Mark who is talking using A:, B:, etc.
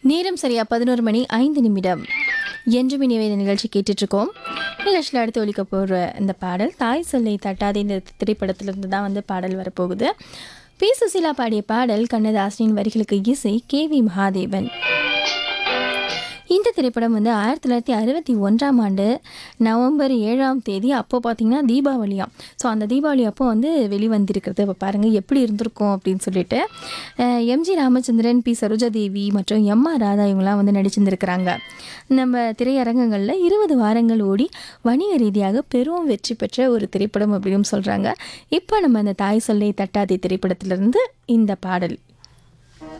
A: நேரம் சரியா பதினோரு மணி ஐந்து நிமிடம் என்றும் இனிவே நிகழ்ச்சி கேட்டுட்டு இருக்கோம் நிகழ்ச்சியில் அடுத்து ஒலிக்க போகிற இந்த பாடல் தாய் சொல்லை தட்டாதே இந்த திரைப்படத்திலிருந்து தான் வந்து பாடல் வரப்போகுது பி சுசீலா பாடிய பாடல் கண்ணதாசனின் வரிகளுக்கு இசை கே வி மகாதேவன் இந்த திரைப்படம் வந்து ஆயிரத்தி தொள்ளாயிரத்தி அறுபத்தி ஒன்றாம் ஆண்டு நவம்பர் ஏழாம் தேதி அப்போ பார்த்தீங்கன்னா தீபாவளியாம் ஸோ அந்த தீபாவளி அப்போ வந்து வெளிவந்திருக்கிறது இப்போ பாருங்கள் எப்படி இருந்திருக்கும் அப்படின்னு சொல்லிட்டு அஹ், எம்ஜி ராமச்சந்திரன் பி சரோஜாதேவி மற்றும் எம் ஆர் ராதா இவங்களாம் வந்து நடிச்சிருந்திருக்கிறாங்க நம்ம திரையரங்கங்களில் இருபது வாரங்கள் ஓடி வணிக ரீதியாக பெரும் வெற்றி பெற்ற ஒரு திரைப்படம் அப்படின்னு சொல்கிறாங்க இப்போ நம்ம அந்த தாய் சொல்லை தட்டாதே திரைப்படத்திலிருந்து இந்த பாடல்